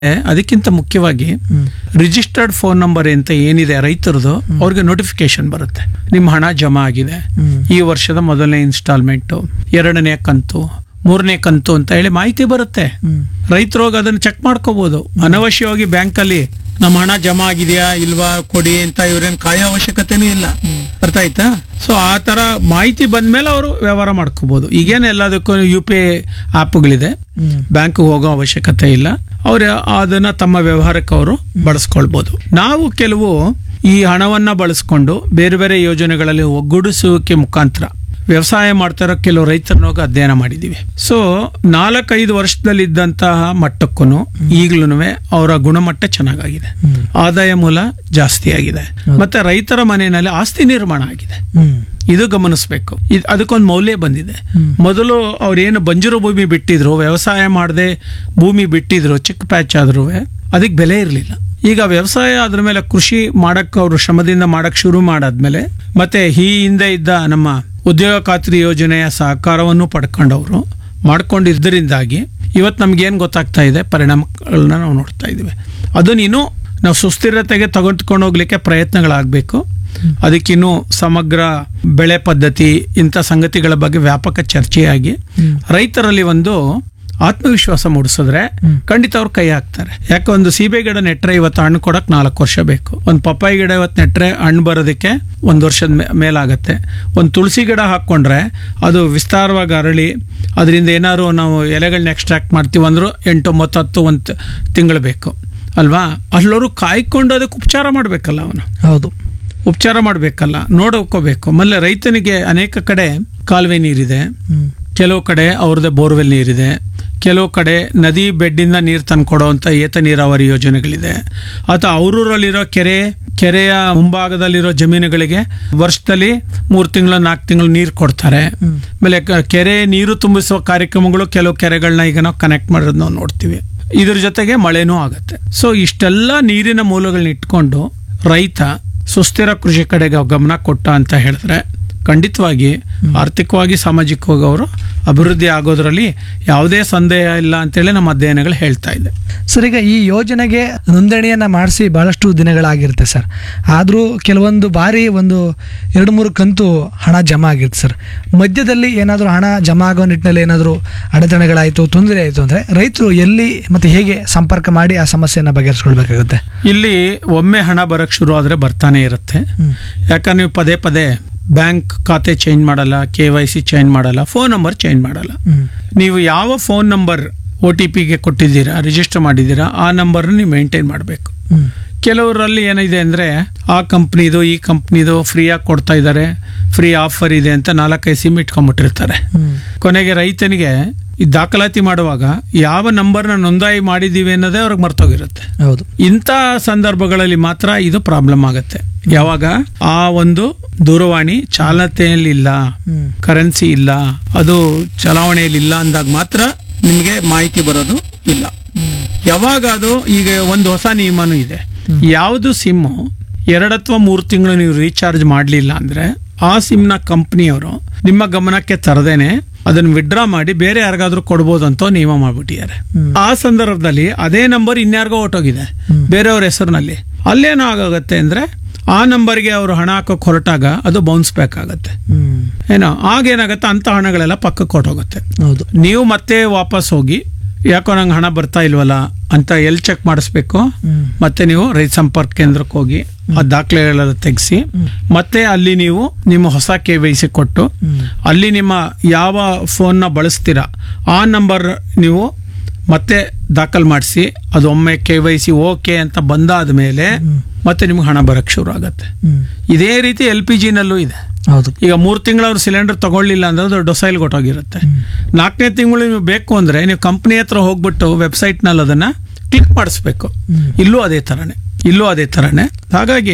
ಅದಕ್ಕಿಂತ ಮುಖ್ಯವಾಗಿ registered phone number ಅಂತ ಏನಿದೆ ರೈತರದು ಅವ್ರಿಗೆ ನೋಟಿಫಿಕೇಶನ್ ಬರುತ್ತೆ ನಿಮ್ಮ ಹಣ ಜಮಾ ಆಗಿದೆ ಈ ವರ್ಷದ ಮೊದಲನೇ ಇನ್ಸ್ಟಾಲ್ಮೆಂಟ್ ಎರಡನೇ ಕಂತು ಮೂರನೇ ಕಂತು ಅಂತ ಹೇಳಿ ಮಾಹಿತಿ ಬರುತ್ತೆ ರೈತರು ಹೋಗಿ ಅದನ್ನ ಚೆಕ್ ಮಾಡ್ಕೋಬಹುದು ಅನವಶ್ಯವಾಗಿ ಬ್ಯಾಂಕಲ್ಲಿ ನಮ್ಮ ಹಣ ಜಮಾ ಆಗಿದೆಯಾ ಇಲ್ವಾ ಕೊಡಿ ಅಂತ ಇವ್ರೇನ್ ಕಾಯೋ ಅವಶ್ಯಕತೆನೂ ಇಲ್ಲ ಅರ್ಥ ಆಯ್ತಾ ಸೊ ಆ ತರ ಮಾಹಿತಿ ಬಂದ್ಮೇಲೆ ಅವರು ವ್ಯವಹಾರ ಮಾಡ್ಕೋಬಹುದು ಈಗೇನು ಎಲ್ಲದಕ್ಕೂ ಯು ಪಿ ಐ ಆ್ಯಪ್ಗಳಿದೆ ಬ್ಯಾಂಕ್ ಹೋಗೋ ಅವಶ್ಯಕತೆ ಇಲ್ಲ ಅವ್ರು ಅದನ್ನ ತಮ್ಮ ವ್ಯವಹಾರಕ್ಕೆ ಅವರು ಬಳಸ್ಕೊಳ್ಬಹುದು ನಾವು ಕೆಲವು ಈ ಹಣವನ್ನ ಬಳಸ್ಕೊಂಡು ಬೇರೆ ಬೇರೆ ಯೋಜನೆಗಳಲ್ಲಿ ಒಗ್ಗೂಡಿಸುವಿಕೆ ಮುಖಾಂತರ ವ್ಯವಸಾಯ ಮಾಡ್ತಾ ಇರೋ ಕೆಲವು ರೈತರನ್ನ ಹೋಗಿ ಅಧ್ಯಯನ ಮಾಡಿದೀವಿ ಸೊ ನಾಲ್ಕೈದು ವರ್ಷದಲ್ಲಿದ್ದಂತಹ ಮಟ್ಟಕ್ಕೂ ಈಗ್ಲೂ ಅವರ ಗುಣಮಟ್ಟ ಚೆನ್ನಾಗಾಗಿದೆ ಆದಾಯ ಮೂಲ ಜಾಸ್ತಿ ಆಗಿದೆ ಮತ್ತೆ ರೈತರ ಮನೆಯಲ್ಲಿ ಆಸ್ತಿ ನಿರ್ಮಾಣ ಆಗಿದೆ ಇದು ಗಮನಿಸಬೇಕು ಇದು ಅದಕ್ಕೊಂದು ಮೌಲ್ಯ ಬಂದಿದೆ ಮೊದಲು ಅವ್ರೇನು ಬಂಜರು ಭೂಮಿ ಬಿಟ್ಟಿದ್ರು ವ್ಯವಸಾಯ ಮಾಡದೆ ಭೂಮಿ ಬಿಟ್ಟಿದ್ರು ಚಿಕ್ಕ ಪ್ಯಾಚ್ ಆದ್ರೂ ಅದಕ್ಕೆ ಬೆಲೆ ಇರಲಿಲ್ಲ ಈಗ ವ್ಯವಸಾಯ ಅದ್ರ ಮೇಲೆ ಕೃಷಿ ಮಾಡಕ್ ಅವರು ಶ್ರಮದಿಂದ ಮಾಡಕ್ ಶುರು ಮಾಡಾದ್ಮೇಲೆ ಮತ್ತೆ ಈ ಹಿಂದೆ ಇದ್ದ ನಮ್ಮ ಉದ್ಯೋಗ ಖಾತ್ರಿ ಯೋಜನೆಯ ಸಹಕಾರವನ್ನು ಪಡ್ಕೊಂಡವರು ಮಾಡ್ಕೊಂಡಿದ್ದರಿಂದಾಗಿ ಇವತ್ತು ನಮ್ಗೇನು ಗೊತ್ತಾಗ್ತಾ ಇದೆ ಪರಿಣಾಮಗಳನ್ನ ನಾವು ನೋಡ್ತಾ ಇದ್ದೀವಿ ಅದನ್ನ ಇನ್ನೂ ನಾವು ಸುಸ್ಥಿರತೆಗೆ ತಗೊಂಡ್ಕೊಂಡು ಹೋಗ್ಲಿಕ್ಕೆ ಪ್ರಯತ್ನಗಳಾಗಬೇಕು ಅದಕ್ಕಿನ್ನೂ ಸಮಗ್ರ ಬೆಳೆ ಪದ್ಧತಿ ಇಂಥ ಸಂಗತಿಗಳ ಬಗ್ಗೆ ವ್ಯಾಪಕ ಚರ್ಚೆಯಾಗಿ ರೈತರಲ್ಲಿ ಒಂದು ಆತ್ಮವಿಶ್ವಾಸ ಮೂಡಿಸಿದ್ರೆ ಖಂಡಿತ ಅವ್ರು ಕೈ ಹಾಕ್ತಾರೆ ಯಾಕೆ ಒಂದು ಸೀಬೆ ಗಿಡ ನೆಟ್ರೆ ಇವತ್ತು ಹಣ್ಣು ಕೊಡಕ್ ನಾಲ್ಕು ವರ್ಷ ಬೇಕು ಒಂದು ಪಪ್ಪಾಯಿ ಗಿಡ ಇವತ್ತು ನೆಟ್ರೆ ಹಣ್ಣು ಬರೋದಕ್ಕೆ ಒಂದು ವರ್ಷದ ಮೇ- ಮೇಲಾಗತ್ತೆ ಒಂದು ತುಳಸಿ ಗಿಡ ಹಾಕ್ಕೊಂಡ್ರೆ ಅದು ವಿಸ್ತಾರವಾಗಿ ಅರಳಿ ಅದರಿಂದ ಏನಾದ್ರು ನಾವು ಎಲೆಗಳನ್ನ ಎಕ್ಸ್ಟ್ರಾಕ್ಟ್ ಮಾಡ್ತೀವಿ ಅಂದ್ರೂ ಎಂಟು ಒಂಬತ್ತು ಹತ್ತು ಒಂದು ತಿಂಗಳು ಬೇಕು ಅಲ್ವಾ ಅಲ್ಲವರು ಕಾಯ್ಕೊಂಡು ಅದಕ್ಕೆ ಉಪಚಾರ ಮಾಡಬೇಕಲ್ಲ ಅವನು ಹೌದು ಉಪಚಾರ ಮಾಡಬೇಕಲ್ಲ ನೋಡ್ಕೋಬೇಕು ಆಮೇಲೆ ರೈತನಿಗೆ ಅನೇಕ ಕಡೆ ಕಾಲುವೆ ನೀರಿದೆ ಕೆಲವು ಕಡೆ ಅವ್ರದ್ದೇ ಬೋರ್ವೆಲ್ ನೀರಿದೆ ಕೆಲವು ಕಡೆ ನದಿ ಬೆಡ್ಡಿಂದ ನೀರು ತಂದು ಕೊಡುವಂಥ ಏತ ನೀರಾವರಿ ಯೋಜನೆಗಳಿದೆ ಅಥವಾ ಅವರೂರಲ್ಲಿರೋ ಕೆರೆ ಕೆರೆಯ ಮುಂಭಾಗದಲ್ಲಿರೋ ಜಮೀನುಗಳಿಗೆ ವರ್ಷದಲ್ಲಿ ಮೂರು ತಿಂಗಳು ನಾಲ್ಕು ತಿಂಗಳು ನೀರು ಕೊಡ್ತಾರೆ ಆಮೇಲೆ ಕ- ಕೆರೆ ನೀರು ತುಂಬಿಸುವ ಕಾರ್ಯಕ್ರಮಗಳು ಕೆಲವು ಕೆರೆಗಳನ್ನ ಈಗ ನಾವು ಕನೆಕ್ಟ್ ಮಾಡೋದು ನಾವು ನೋಡ್ತೀವಿ ಇದ್ರ ಜೊತೆಗೆ ಮಳೆನೂ ಆಗುತ್ತೆ ಸೊ ಇಷ್ಟೆಲ್ಲ ನೀರಿನ ಮೂಲಗಳನ್ನ ಇಟ್ಕೊಂಡು ರೈತ ಸುಸ್ಥಿರ ಕೃಷಿ ಕಡೆಗೆ ಗಮನ ಕೊಟ್ಟ ಅಂತ ಹೇಳಿದ್ರೆ ಖಂಡಿತವಾಗಿ ಆರ್ಥಿಕವಾಗಿ ಸಾಮಾಜಿಕವಾಗಿ ಅವರು ಅಭಿವೃದ್ಧಿ ಆಗೋದ್ರಲ್ಲಿ ಯಾವುದೇ ಸಂದೇಹ ಇಲ್ಲ ಅಂತೇಳಿ ನಮ್ಮ ಅಧ್ಯಯನಗಳು ಹೇಳ್ತಾ ಇದೆ ಸರ್ ಈಗ ಈ ಯೋಜನೆಗೆ ನೋಂದಣಿಯನ್ನ ಮಾಡಿಸಿ ಬಹಳಷ್ಟು ದಿನಗಳಾಗಿರುತ್ತೆ ಸರ್ ಆದರೂ ಕೆಲವೊಂದು ಬಾರಿ ಒಂದು ಎರಡು ಮೂರು ಕಂತು ಹಣ ಜಮಾ ಆಗಿರುತ್ತೆ ಸರ್ ಮಧ್ಯದಲ್ಲಿ ಏನಾದರೂ ಹಣ ಜಮಾ ಆಗೋ ನಿಟ್ಟಿನಲ್ಲಿ ಏನಾದರೂ ಅಡೆತಡೆಗಳಾಯಿತು ತೊಂದರೆ ಆಯಿತು ಅಂದರೆ ರೈತರು ಎಲ್ಲಿ ಮತ್ತು ಹೇಗೆ ಸಂಪರ್ಕ ಮಾಡಿ ಆ ಸಮಸ್ಯೆಯನ್ನು ಬಗೆಹರಿಸ್ಕೊಳ್ಬೇಕಾಗುತ್ತೆ ಇಲ್ಲಿ ಒಮ್ಮೆ ಹಣ ಬರಕ್ ಶುರು ಆದ್ರೆ ಬರ್ತಾನೆ ಇರುತ್ತೆ ಯಾಕಂದ್ರೆ ನೀವು ಪದೇ ಪದೇ ಬ್ಯಾಂಕ್ ಖಾತೆ ಚೇಂಜ್ ಮಾಡಲ್ಲ ಕೆ ವೈ ಸಿ ಚೇಂಜ್ ಮಾಡಲ್ಲ ಫೋನ್ ನಂಬರ್ ಚೇಂಜ್ ಮಾಡಲ್ಲ ನೀವು ಯಾವ ಫೋನ್ ನಂಬರ್ ಒ ಟಿ ಪಿಗೆ ಕೊಟ್ಟಿದ್ದೀರಾ ರಿಜಿಸ್ಟರ್ ಮಾಡಿದ್ದೀರಾ ಆ ನಂಬರ್ ನೀವು ಮೇಂಟೈನ್ ಮಾಡಬೇಕು ಕೆಲವರಲ್ಲಿ ಏನಿದೆ ಅಂದ್ರೆ ಆ ಕಂಪ್ನಿದು ಈ ಕಂಪ್ನಿದು ಫ್ರೀಯಾಗಿ ಕೊಡ್ತಾ ಇದ್ದಾರೆ ಫ್ರೀ ಆಫರ್ ಇದೆ ಅಂತ ನಾಲ್ಕೈದು ಸಿಮ್ ಇಟ್ಕೊಂಡ್ಬಿಟ್ಟಿರ್ತಾರೆ ಕೊನೆಗೆ ರೈತನಿಗೆ ಈ ದಾಖಲಾತಿ ಮಾಡುವಾಗ ಯಾವ ನಂಬರ್ನ ನೋಂದಾಯಿ ಮಾಡಿದ್ದೀವಿ ಅನ್ನೋದೇ ಅವ್ರಿಗೆ ಮರ್ತೋಗಿರುತ್ತೆ ಹೌದು ಇಂಥ ಸಂದರ್ಭಗಳಲ್ಲಿ ಮಾತ್ರ ಇದು ಪ್ರಾಬ್ಲಮ್ ಆಗುತ್ತೆ ಯಾವಾಗ ಆ ಒಂದು ದೂರವಾಣಿ ಚಾಲನೆಯಲ್ಲಿಲ್ಲ ಕರೆನ್ಸಿ ಇಲ್ಲ ಅದು ಚಲಾವಣೆಯಲ್ಲಿ ಇಲ್ಲ ಅಂದಾಗ ಮಾತ್ರ ನಿಮಗೆ ಮಾಹಿತಿ ಬರೋದು ಇಲ್ಲ ಯಾವಾಗ ಅದು ಈಗ ಒಂದು ಹೊಸ ನಿಯಮನೂ ಇದೆ ಯಾವುದು ಸಿಮ್ ಎರಡು ಅಥವಾ ಮೂರು ತಿಂಗಳು ನೀವು ರೀಚಾರ್ಜ್ ಮಾಡಲಿಲ್ಲ ಅಂದ್ರೆ ಆ ಸಿಮ್ನ ಕಂಪ್ನಿಯವರು ನಿಮ್ಮ ಗಮನಕ್ಕೆ ತರದೇನೆ ಅದನ್ನ ವಿಡ್ರಾ ಮಾಡಿ ಬೇರೆ ಯಾರಿಗಾದ್ರೂ ಕೊಡ್ಬೋದು ಅಂತ ನಿಯಮ ಮಾಡ್ಬಿಟ್ಟಿದ್ದಾರೆ ಆ ಸಂದರ್ಭದಲ್ಲಿ ಅದೇ ನಂಬರ್ ಇನ್ಯಾರಿಗೋ ಹೊಟ್ಟೋಗಿದೆ ಬೇರೆಯವ್ರ ಹೆಸರಿನಲ್ಲಿ ಅಲ್ಲೇನೋ ಆಗುತ್ತೆ ಅಂದ್ರೆ ಆ ನಂಬರ್ಗೆ ಅವರು ಹಣ ಹಾಕೋಕ್ ಹೊರಟಾಗ ಅದು ಬೌನ್ಸ್ ಬ್ಯಾಕ್ ಆಗುತ್ತೆ ಏನೋ ಆಗೇನಾಗತ್ತೆ ಅಂತ ಹಣಗಳೆಲ್ಲ ಪಕ್ಕಕ್ಕೆ ಹೊರಟೋಗುತ್ತೆ ಹೌದು ನೀವು ಮತ್ತೆ ವಾಪಸ್ ಹೋಗಿ ಯಾಕೋ ನಂಗೆ ಹಣ ಬರ್ತಾ ಇಲ್ವಲ್ಲ ಅಂತ ಎಲ್ಲಿ ಚೆಕ್ ಮಾಡಿಸ್ಬೇಕು ಮತ್ತೆ ನೀವು ರೈತ ಸಂಪರ್ಕ ಕೇಂದ್ರಕ್ಕೆ ಹೋಗಿ ಆ ದಾಖಲೆಗಳೆಲ್ಲ ತೆಗೆಸಿ ಮತ್ತೆ ಅಲ್ಲಿ ನೀವು ನಿಮ್ಮ ಹೊಸ ಕೆ ವೈ ಸಿ ಕೊಟ್ಟು ಅಲ್ಲಿ ನಿಮ್ಮ ಯಾವ ಫೋನ್ನ ಬಳಸ್ತೀರಾ ಆ ನಂಬರ್ ನೀವು ಮತ್ತೆ ದಾಖಲ್ ಮಾಡಿಸಿ ಅದು ಒಮ್ಮೆ ಕೆ ವೈ ಸಿ ಓಕೆ ಅಂತ ಬಂದಾದ ಮೇಲೆ ಮತ್ತೆ ನಿಮ್ಗೆ ಹಣ ಬರಕ್ಕೆ ಶುರು ಆಗತ್ತೆ ಇದೇ ರೀತಿ ಎಲ್ ಪಿ ಜಿನಲ್ಲೂ ಇದೆ ಹೌದು ಈಗ ಮೂರು ತಿಂಗಳು ಅವ್ರು ಸಿಲಿಂಡರ್ ತಗೊಳ್ಳಿಲ್ಲ ಅಂದ್ರೆ ಅದು ಡೊಸೈಲ್ ಕೊಟ್ಟೋಗಿರುತ್ತೆ ನಾಲ್ಕನೇ ತಿಂಗಳು ನೀವು ಬೇಕು ಅಂದ್ರೆ ನೀವು ಕಂಪ್ನಿ ಹತ್ರ ಹೋಗ್ಬಿಟ್ಟು ವೆಬ್ಸೈಟ್ನಲ್ಲಿ ಅದನ್ನ ಕ್ಲಿಕ್ ಮಾಡಿಸ್ಬೇಕು ಇಲ್ಲೂ ಅದೇ ತರನೇ ಇಲ್ಲೂ ಅದೇ ತರನೇ ಹಾಗಾಗಿ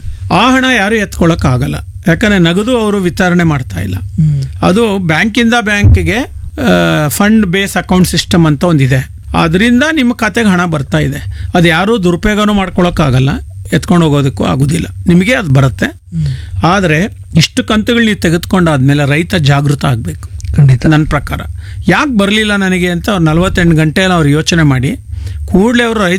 ಆ ಹಣ ಯಾರು ಎತ್ಕೊಳಕ್ ಆಗಲ್ಲ ಯಾಕಂದ್ರೆ ನಗದು ಅವರು ವಿತರಣೆ ಮಾಡ್ತಾ ಇಲ್ಲ ಅದು ಬ್ಯಾಂಕಿಂದ ಬ್ಯಾಂಕ್ಗೆ ಫಂಡ್ ಬೇಸ್ ಅಕೌಂಟ್ ಸಿಸ್ಟಮ್ ಅಂತ ಒಂದಿದೆ ಅದರಿಂದ ನಿಮ್ಮ ಖಾತೆಗೆ ಹಣ ಬರ್ತಾ ಇದೆ ಅದು ಯಾರೂ ದುರುಪಯೋಗನೂ ಮಾಡ್ಕೊಳಕ್ಕಾಗಲ್ಲ ಎತ್ಕೊಂಡು ಹೋಗೋದಕ್ಕೂ ಆಗುದಿಲ್ಲ ನಿಮಗೆ ಅದು ಬರುತ್ತೆ ಆದರೆ ಇಷ್ಟು ಕಂತುಗಳು ನೀವು ತೆಗೆದುಕೊಂಡಾದ್ಮೇಲೆ ರೈತ ಜಾಗೃತ ಆಗಬೇಕು ಖಂಡಿತ ನನ್ನ ಪ್ರಕಾರ ಯಾಕೆ ಬರಲಿಲ್ಲ ನನಗೆ ಅಂತ ಅವ್ರು ನಲವತ್ತೆಂಟು ಗಂಟೆಯಲ್ಲಿ ಅವ್ರು ಯೋಚನೆ ಮಾಡಿ ಕೂಡಲೇ ಅವರು